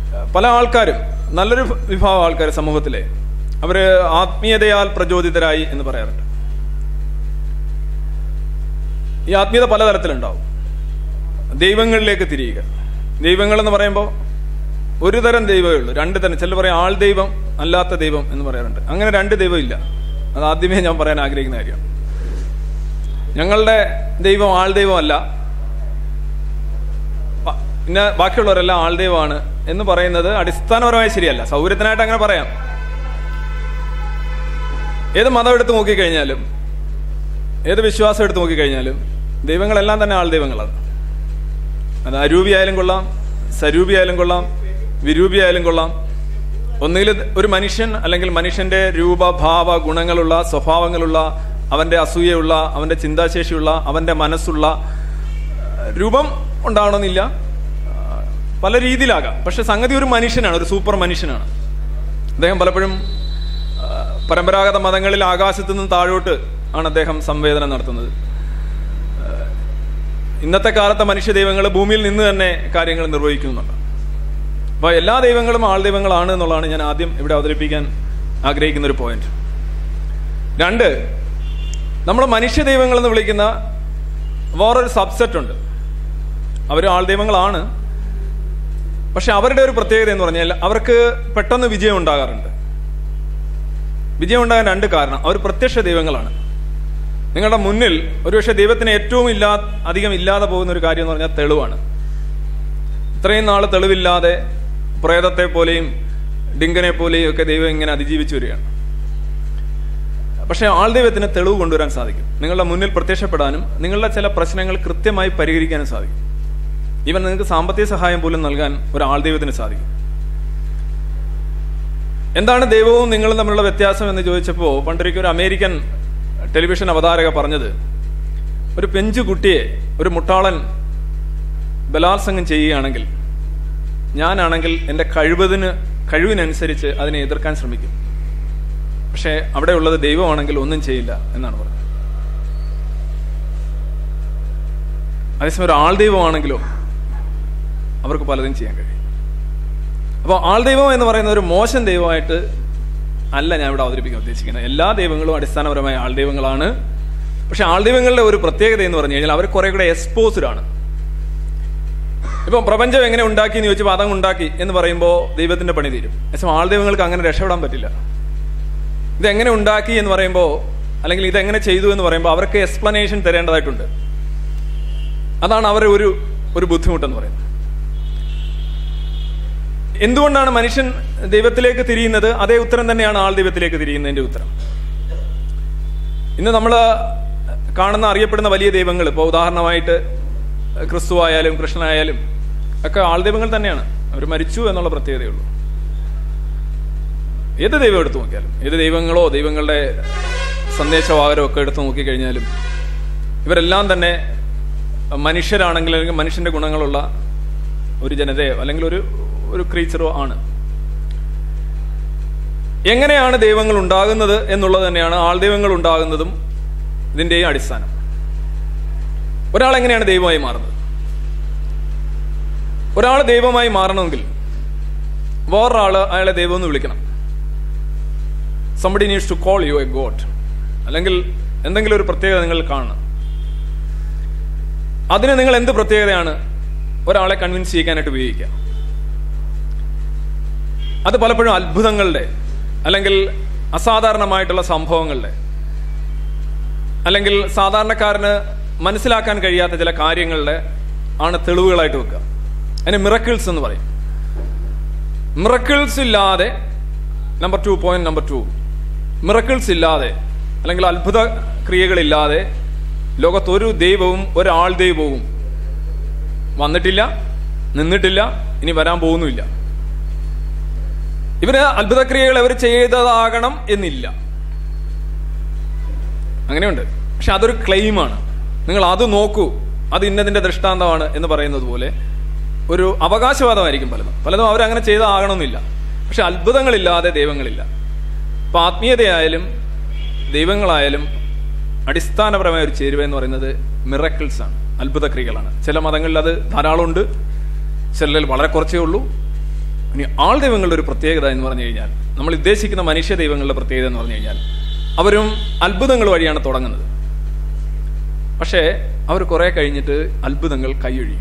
പല ആൾക്കാരും നല്ലൊരു വിഭാഗം ആൾക്കാർ സമൂഹത്തിലെ അവര് ആത്മീയതയാൽ പ്രചോദിതരായി എന്ന് പറയാറുണ്ട് ഈ ആത്മീയത പലതരത്തിലുണ്ടാവും ദൈവങ്ങളിലേക്ക് തിരിയുക ദൈവങ്ങൾ എന്ന് പറയുമ്പോൾ ഒരു തരം ദൈവമേ ഉള്ളൂ രണ്ട് തരം ചിലർ പറയും ആൾ ദൈവം അല്ലാത്ത ദൈവം എന്ന് പറയാറുണ്ട് അങ്ങനെ രണ്ട് ദൈവം ഇല്ല അത് ആദ്യമേ ഞാൻ പറയാൻ ആഗ്രഹിക്കുന്ന കാര്യമാണ് ഞങ്ങളുടെ ദൈവം ആൾ ദൈവമല്ല പ- പിന്നെ ബാക്കിയുള്ളവരെല്ലാം ആൾ ദൈവമാണ് എന്ന് പറയുന്നത് അടിസ്ഥാനപരമായി ശരിയല്ല സൗകര്യത്തിനായിട്ട് അങ്ങനെ പറയാം ഏത് മതം എടുത്ത് നോക്കിക്കഴിഞ്ഞാലും ഏത് വിശ്വാസം എടുത്ത് നോക്കിക്കഴിഞ്ഞാലും ദൈവങ്ങളെല്ലാം തന്നെ ആൾ ദൈവങ്ങളാണ് അത് അരൂപി ആയാലും കൊള്ളാം സരൂപി ആയാലും കൊള്ളാം വിരൂപി ആയാലും കൊള്ളാം ഒന്നുകിൽ ഒരു മനുഷ്യൻ അല്ലെങ്കിൽ മനുഷ്യന്റെ രൂപ ഭാവ ഗുണങ്ങളുള്ള സ്വഭാവങ്ങളുള്ള അവന്റെ അസൂയയുള്ള അവന്റെ ചിന്താശേഷിയുള്ള അവന്റെ മനസ്സുള്ള ഏഹ്, രൂപം ഉണ്ടാവണമെന്നില്ല ആ, പല രീതിയിലാകാം പക്ഷെ സംഗതി ഒരു മനുഷ്യനാണ് ഒരു സൂപ്പർ മനുഷ്യനാണ് അദ്ദേഹം പലപ്പോഴും ആ, പരമ്പരാഗത മതങ്ങളിൽ ആകാശത്തു നിന്ന് താഴോട്ട് ആണ് അദ്ദേഹം സംവേദനം നടത്തുന്നത് ഇന്നത്തെ കാലത്തെ മനുഷ്യ ദൈവങ്ങൾ ഭൂമിയിൽ നിന്ന് തന്നെ കാര്യങ്ങൾ നിർവഹിക്കുന്നുണ്ട് അപ്പൊ എല്ലാ ദൈവങ്ങളും ആൾ ദൈവങ്ങളാണ് എന്നുള്ളതാണ് ഞാൻ ആദ്യം ഇവിടെ അവതരിപ്പിക്കാൻ ആഗ്രഹിക്കുന്ന ഒരു പോയിന്റ് രണ്ട് നമ്മൾ മനുഷ്യ ദൈവങ്ങൾ എന്ന് വിളിക്കുന്ന വേറൊരു സബ്സെറ്റ് ഉണ്ട് അവർ ആൾ ദൈവങ്ങളാണ് പക്ഷെ അവരുടെ ഒരു പ്രത്യേകത എന്ന് പറഞ്ഞാൽ അവർക്ക് പെട്ടെന്ന് വിജയം ഉണ്ടാകാറുണ്ട് വിജയം ഉണ്ടാകാൻ രണ്ട് കാരണം അവർ പ്രത്യക്ഷ ദൈവങ്ങളാണ് നിങ്ങളുടെ മുന്നിൽ ഒരുപക്ഷെ ദൈവത്തിന് ഏറ്റവും ഇല്ലാ അധികം ഇല്ലാതെ പോകുന്ന ഒരു കാര്യം എന്ന് പറഞ്ഞാൽ തെളിവാണ് ഇത്രയും നാൾ തെളിവില്ലാതെ പ്രേതത്തെ പോലെയും ഡിങ്കനെ പോലെയും ഒക്കെ ദൈവം ഇങ്ങനെ അതിജീവിച്ചു വരികയാണ് പക്ഷേ ആൾ ദൈവത്തിന് തെളിവ് കൊണ്ടുവരാൻ സാധിക്കും നിങ്ങളുടെ മുന്നിൽ പ്രത്യക്ഷപ്പെടാനും നിങ്ങളുടെ ചില പ്രശ്നങ്ങൾ കൃത്യമായി പരിഹരിക്കാനും സാധിക്കും ഈവൻ നിങ്ങൾക്ക് സാമ്പത്തിക സഹായം പോലും നൽകാൻ ഒരു ആൾ ദൈവത്തിന് സാധിക്കും എന്താണ് ദൈവവും നിങ്ങളും തമ്മിലുള്ള വ്യത്യാസം എന്ന് ചോദിച്ചപ്പോൾ പണ്ടൊരിക്കൽ ഒരു അമേരിക്കൻ ടെലിവിഷൻ അവതാരക പറഞ്ഞത് ഒരു പെഞ്ചു കുട്ടിയെ ഒരു മുട്ടാളൻ ബലാത്സംഗം ചെയ്യുകയാണെങ്കിൽ ഞാനാണെങ്കിൽ എൻ്റെ കഴിവതിന് കഴിവിനനുസരിച്ച് അതിനെ എതിർക്കാൻ ശ്രമിക്കും പക്ഷേ അവിടെ ഉള്ളത് ദൈവമാണെങ്കിൽ ഒന്നും ചെയ്യില്ല എന്നാണ് പറഞ്ഞത് അതേസമയം ഒരു ആൾ ദൈവമാണെങ്കിലോ അവർക്ക് പലതും ചെയ്യാൻ കഴിയും അപ്പോൾ ആൾ ദൈവം എന്ന് പറയുന്ന ഒരു മോശം ദൈവമായിട്ട് അല്ല ഞാൻ ഇവിടെ അവതരിപ്പിക്കാൻ ഉദ്ദേശിക്കുന്നത് എല്ലാ ദൈവങ്ങളും അടിസ്ഥാനപരമായ ആൾ ദൈവങ്ങളാണ് പക്ഷെ ആൾ ദൈവങ്ങളുടെ ഒരു പ്രത്യേകത എന്ന് പറഞ്ഞു കഴിഞ്ഞാൽ അവർ കുറെ കൂടെ എക്സ്പോസ്ഡ് ആണ് ഇപ്പം പ്രപഞ്ചം എങ്ങനെ ഉണ്ടാക്കി എന്ന് ചോദിച്ചപ്പോൾ അതങ്ങ് ഉണ്ടാക്കി എന്ന് പറയുമ്പോൾ ദൈവത്തിന്റെ പണി തീരും പക്ഷേ ആൾ ദൈവങ്ങൾക്ക് അങ്ങനെ രക്ഷപ്പെടാൻ പറ്റില്ല ഇതെങ്ങനെ ഉണ്ടാക്കി എന്ന് പറയുമ്പോൾ അല്ലെങ്കിൽ ഇതെങ്ങനെ ചെയ്തു എന്ന് പറയുമ്പോൾ അവർക്ക് എക്സ്പ്ലനേഷൻ തരേണ്ടതായിട്ടുണ്ട് അതാണ് അവരുടെ ഒരു ഒരു ബുദ്ധിമുട്ടെന്ന് പറയുന്നത് എന്തുകൊണ്ടാണ് മനുഷ്യൻ ദൈവത്തിലേക്ക് തിരിയുന്നത് അതേ ഉത്തരം തന്നെയാണ് ആൾ ദൈവത്തിലേക്ക് തിരിയുന്നതിന്റെ ഉത്തരം ഇന്ന് നമ്മൾ കാണുന്ന അറിയപ്പെടുന്ന വലിയ ദൈവങ്ങൾ ഇപ്പോൾ ഉദാഹരണമായിട്ട് ക്രിസ്തു ആയാലും കൃഷ്ണനായാലും ഒക്കെ ആൾ ദൈവങ്ങൾ തന്നെയാണ് അവർ മരിച്ചു എന്നുള്ള പ്രത്യേകതയുള്ളൂ ഏത് ദൈവം എടുത്തു നോക്കിയാലും ഏത് ദൈവങ്ങളോ ദൈവങ്ങളുടെ സന്ദേശവാഹരോ ഒക്കെ എടുത്തു നോക്കിക്കഴിഞ്ഞാലും ഇവരെല്ലാം തന്നെ മനുഷ്യരാണെങ്കിൽ അല്ലെങ്കിൽ മനുഷ്യന്റെ ഗുണങ്ങളുള്ള ഒരു ജനതയോ അല്ലെങ്കിൽ ഒരു ഒരു ക്രീച്ചറോ ആണ് എങ്ങനെയാണ് ദൈവങ്ങൾ ഉണ്ടാകുന്നത് എന്നുള്ളത് തന്നെയാണ് ആൾ ദൈവങ്ങൾ ഉണ്ടാകുന്നതും ഇതിന്റെയും അടിസ്ഥാനം ഒരാൾ എങ്ങനെയാണ് ദൈവമായി മാറുന്നത് ഒരാൾ ദൈവമായി മാറണമെങ്കിൽ വേറൊരാള് അയാളെ ദൈവം എന്ന് വിളിക്കണം somebody needs to call you a god അല്ലെങ്കിൽ എന്തെങ്കിലും ഒരു പ്രത്യേകത നിങ്ങൾ കാണണം അതിന് നിങ്ങൾ എന്ത് പ്രത്യേകതയാണ് ഒരാളെ കൺവിൻസ് ചെയ്യിക്കാനായിട്ട് ഉപയോഗിക്കുക അത് പലപ്പോഴും അത്ഭുതങ്ങളുടെ അല്ലെങ്കിൽ അസാധാരണമായിട്ടുള്ള സംഭവങ്ങളുടെ അല്ലെങ്കിൽ സാധാരണക്കാരന് മനസ്സിലാക്കാൻ കഴിയാത്ത ചില കാര്യങ്ങളുടെ ആണ് തെളിവുകളായിട്ട് വെക്കുക അതിന് മിറക്കിൾസ് എന്ന് പറയും മിറക്കിൾസ് ഇല്ലാതെ number two point number two miracles ഇല്ലാതെ അല്ലെങ്കിൽ അത്ഭുത ക്രിയകളില്ലാതെ ലോകത്തൊരു ദൈവവും ഒരാൾ ദൈവവും വന്നിട്ടില്ല നിന്നിട്ടില്ല ഇനി വരാൻ പോകുന്നുമില്ല ഇവര് അത്ഭുതക്രിയകൾ അവർ ചെയ്തതാകണം എന്നില്ല അങ്ങനെയുണ്ട് പക്ഷെ അതൊരു ക്ലെയിമാണ് നിങ്ങൾ അത് നോക്കൂ അത് ഇന്നതിന്റെ ദൃഷ്ടാന്തമാണ് എന്ന് പറയുന്നത് പോലെ ഒരു അവകാശവാദമായിരിക്കും പലതും പലതും അവരങ്ങനെ ചെയ്താകണമെന്നില്ല പക്ഷെ അത്ഭുതങ്ങളില്ലാതെ ദൈവങ്ങളില്ല അപ്പൊ ആത്മീയതയായാലും ദൈവങ്ങളായാലും അടിസ്ഥാനപരമായ ഒരു ചേരുവ എന്ന് പറയുന്നത് മിറക്കിൾസ് ആണ് അത്ഭുതക്രിയകളാണ് ചില മതങ്ങളിൽ അത് ധാരാളമുണ്ട് ചിലരിൽ വളരെ കുറച്ചേ ഉള്ളൂ ഇനി ആൾ ദൈവങ്ങളുടെ ഒരു പ്രത്യേകത എന്ന് പറഞ്ഞു കഴിഞ്ഞാൽ നമ്മൾ ഉദ്ദേശിക്കുന്ന മനുഷ്യ ദൈവങ്ങളുടെ പ്രത്യേകത എന്ന് പറഞ്ഞു കഴിഞ്ഞാൽ അവരും അത്ഭുതങ്ങൾ വഴിയാണ് തുടങ്ങുന്നത് പക്ഷേ അവർ കുറെ കഴിഞ്ഞിട്ട് അത്ഭുതങ്ങൾ കൈയൊഴിയും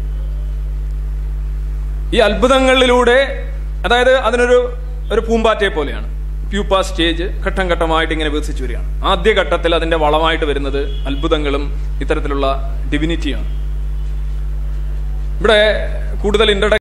ഈ അത്ഭുതങ്ങളിലൂടെ അതായത് അതിനൊരു ഒരു പൂമ്പാറ്റയെ പോലെയാണ് പ്യൂപ്പ സ്റ്റേജ് ഘട്ടം ഘട്ടമായിട്ട് ഇങ്ങനെ വികസിച്ചു വരികയാണ് ആദ്യ ഘട്ടത്തിൽ അതിന്റെ വളമായിട്ട് വരുന്നത് അത്ഭുതങ്ങളും ഇത്തരത്തിലുള്ള ഡിവിനിറ്റിയാണ് ഇവിടെ കൂടുതൽ ഇൻട്രഡക്ഷൻ